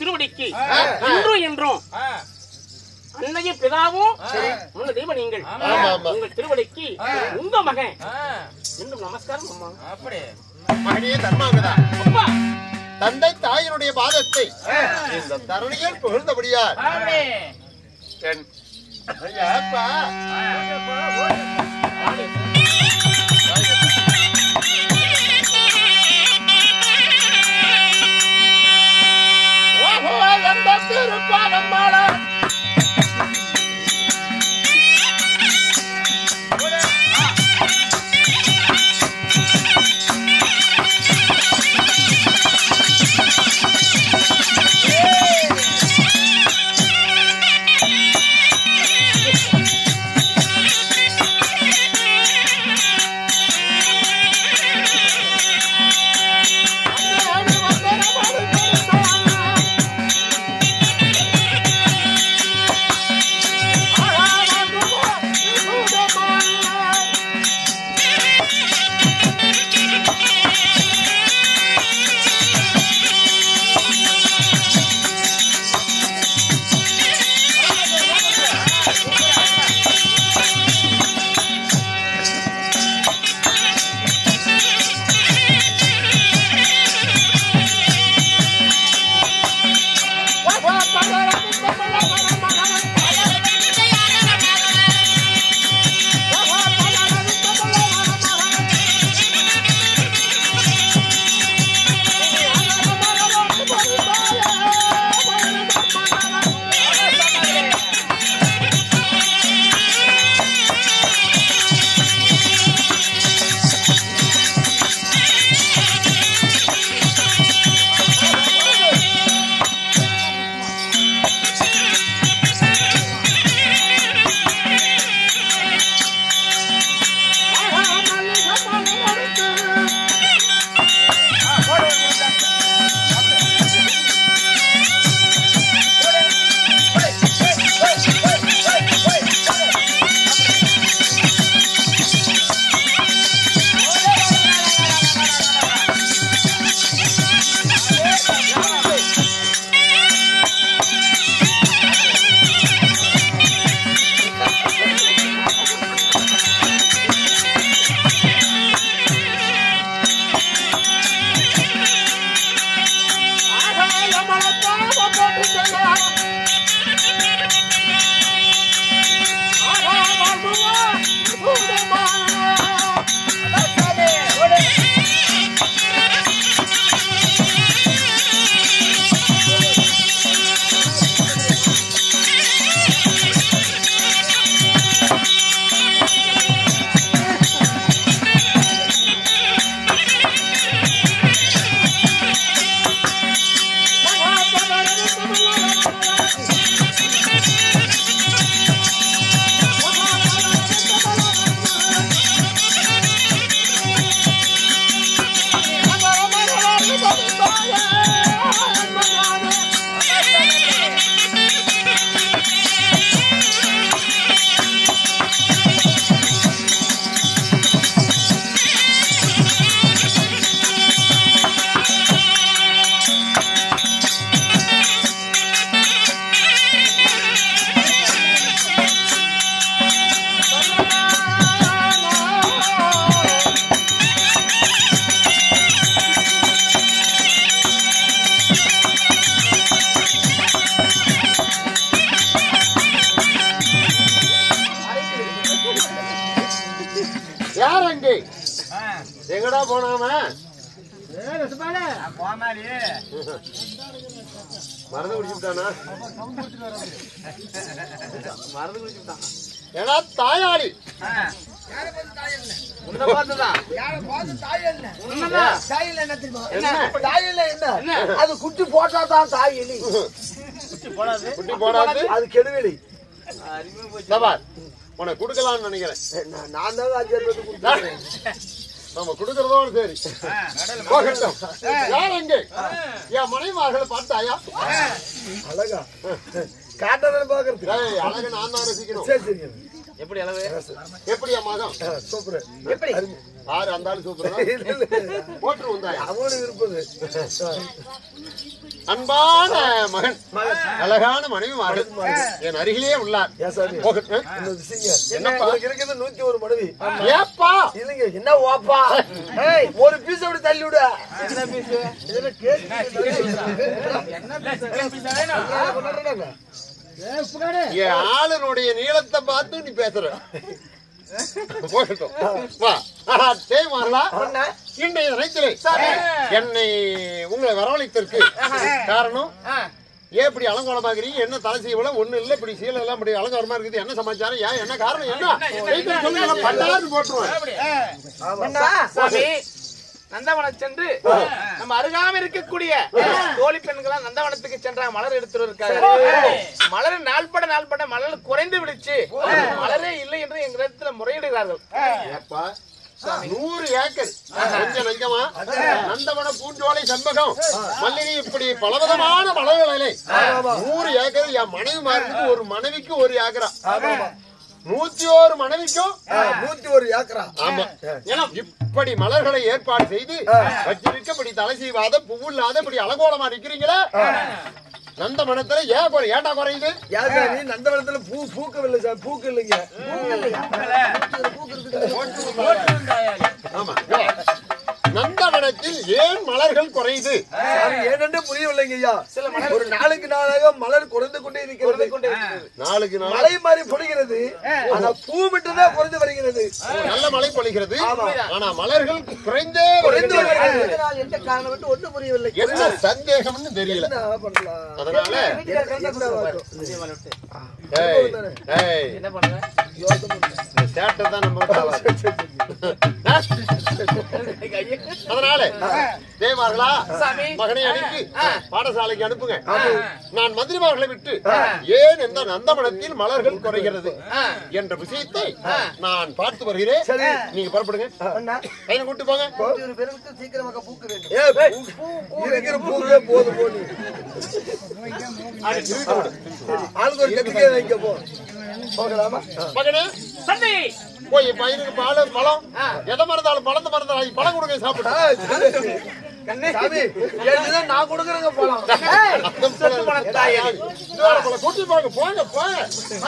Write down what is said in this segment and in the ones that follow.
திருவடிக்கு இன்றும் என்றும் அன்னையும் பிதாவும் உங்க தெய்வம் நீங்கள் ஆமா, ஆமா. உங்கள் திருவடிக்கு உங்க மகன் என்றும் நமஸ்காரம் அம்மா அப்படி மகனே தர்மாங்கதா அப்பா தந்தை தாயினுடைய பாதத்தை இந்த தரணியில் புகழ்ந்தபடியார் அப்படி என் ஐயா, அப்பா. ஓஹோ, எந்த திருப்பாதம் மாலை. யார் அங்கே எங்கடா போனாம போனாடி மறந்து குடிச்சுட்டானா மறந்து குடிச்சுட்டான் ஏன்னா தாயாளி உன்னை பார்த்துதான் உன்னதான். என்ன? என்ன அது குட்டி போட்டா தான் தாய் எலி குட்டி போடாது குட்டி போடாது அது கெடுவெளி அறிவு போச்சு சபார் உனக்கு கொடுக்கலாம்னு நினைக்கிறேன் நான் நான் தான் அஞ்சு கொடுத்தேன் நம்ம கொடுக்கறதோட சரி போகட்டும் யார் அங்கே என் மனைவி மகளை பார்த்தாயா அழகா காட்டதான் பாக்குறது ஏய், அழகு நான் தான் ரசிக்கணும் சரி சரி எப்படி அளவு எப்படியா மகம் சூப்பர் எப்படி ஆறு அந்த ஆளு சூப்பர் போட்டு வந்தாயா அவனு விருப்பது அன்பான மகன் அழகான மனைவிமார்கள் என் அருகிலே உள்ளார் ஏன் சாமி போகட்டும். இந்த விஷயங்க என்னப்பா? உனக்கு இருக்கிறது நூத்தி ஒரு மனைவி ஏப்பா இல்லைங்க என்ன ஓப்பா ஏய் ஒரு பீஸ் அப்படி தள்ளி விடு இதுல கேக்கு கொண்டாடுறாங்க. என் ஆளுனுடைய நீளத்தை பார்த்து நீ பேசுற போகட்டும் வா ஆஹா, தேய்மார்களா அண்ணா, இன்றைய தினத்திலே என்னை உங்களை வரவழைத்திருக்கு காரணம் ஏன் இப்படி அலங்கோலமாகிறீங்க என்ன தலை செய்யல ஒண்ணு இல்ல இப்படி சீலை எல்லாம் இப்படி அலங்காரமா இருக்குது என்ன சமாச்சாரம் ஏன் என்ன காரணம் என்ன கைத்தறி சொல்லுங்க பண்டாரு போட்டுருவேன் அண்ணா, சுவாமி நந்தவனம் சென்று நம்ம அருகாம இருக்கக்கூடிய தோழி பெண்களா நந்தவனத்துக்கு சென்றாங்க மலர் எடுத்துட்டு இருக்காங்க மலர் நாள்பட நாள்பட மலர் குறைந்து விடுச்சு மலரே இல்லை என்று எங்களிடத்துல முறையிடுகிறார்கள் ஏப்பா, நூறு ஏக்கர் கொஞ்சம் நஞ்சமா நந்தவன பூஞ்சோலை செண்பகம் மல்லிகை இப்படி பலவிதமான மலர்களை நூறு ஏக்கர் என் மனைவி மாருக்கு ஒரு மனைவிக்கு ஒரு ஏக்கரா நூத்தி ஒரு மனைவிக்கும் ஆ, நூத்தி ஒரு ஏக்கரா ஆமா ஏன்னா இப்படி மலர்களை ஏற்பாடு செய்து வச்சிருக்க இப்படி தலை செய்வாத பூ இல்லாத இப்படி அலங்கோலமா நிக்கிறீங்களே நந்த மனத்துல ஏன் குறை ஏன்டா குறையுது யாருக்கா நீ நந்தவனத்துல பூ பூக்கவில்லை சார் பூக்கு இல்லைங்க ஆமா நந்தவனத்தில் ஏன் மலர்கள் குறையுது சாமி ஏனென்று புரியவில்லைங்க ஐயா ஒரு நாளுக்கு நாளாக மலர் குறைந்து கொண்டே இருக்கிறது நாளுக்கு நாள் மழை மாதிரி பொழிகிறது ஆனா பூ மட்டும்தான் குறைந்து வருகிறது நல்ல மழை பொழிகிறது ஆனா மலர்கள் குறைந்தே குறைந்து வருகிறது. வருகிறது எந்த காரணம் மட்டும் ஒன்றும் புரியவில்லை என்ன சந்தேகம்னு தெரியல என்ன பண்ணலாம் அதனால என்ன வாக்கம்? ஏய், ஏய், என்ன பண்ணுங்க யோசனை பண்ணு. இந்த சேட்டை தான் நம்ம காவாது. அதனால தேவார்களா சாமி. மகனை அனுப்பி பாடசாலைக்கு அனுப்புங்க நான் மந்திரிமார்களை விட்டு ஏன் இந்த நந்தமனத்தில் மலர்கள் குறைகிறது என்ற விஷயத்தை நான் பார்த்து வருகிறேன் சரி. நீங்க புறப்படுங்க அண்ணா, பையனை கூட்டு போங்க ஏய், பூ- இருக்கிற பூவே போதும் போது ஆளுக்கு ஒரு கத்திரிக்காய் வைக்க போ போகலாமா மகனே சந்தி போய் என் பையனுக்கு பால் பழம் எதை மறந்தாலும் பழத்தை மறந்தாலும் பழம் கொடுங்க சாப்பிட்டு ஆ, சரி. சாமி ஏழுதான் நான் கொடுக்குறேங்க போலாம் கூட்டி போங்க போங்க போங்க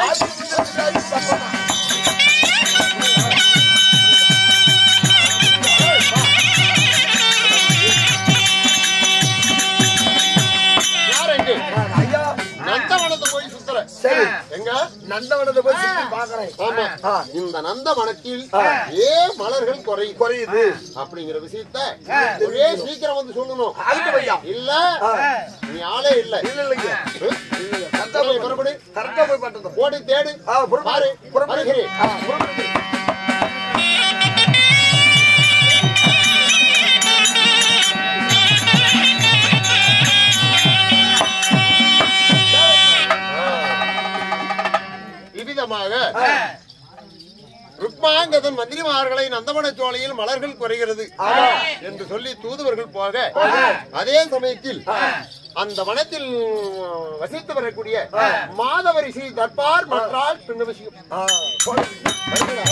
யார் எங்க ஐயா நந்தவனத்தை போய் சுத்துற சரி எங்க நந்தவனத்தை போய் சுத்தி பாக்குறேன் ஆமா ஆ. இந்த நந்தவனத்தில் ஏன் மலர்கள் குறை குறையுது அப்படிங்கிற விஷயத்த ஒரே சீக்கிரம் வந்து சொல்லணும் ஆகட்டும் ஐயா இல்ல ஆ. நீ ஆளே இல்ல இல்ல இல்லைங்க புறப்படு, புறப்படு கரெக்டா போய் பட்டதும் ஓடி தேடு ஆ, புறப்படு. பாரு புறப்படு. வருகிறேன். ஆ, புறப்படு. இவ்விதமாக ருக்மாங்கதன் மந்திரிமார்களை நந்தவன சோலையில் மலர்கள் குறைகிறது என்று சொல்லி தூதுவர்கள் போக அதே சமயத்தில் அந்த வனத்தில் வசித்து வரக்கூடிய மாதவரிசி தர்பார் மற்றால் பின்ன விஷயம் ஆ, போடு. வருகிறா.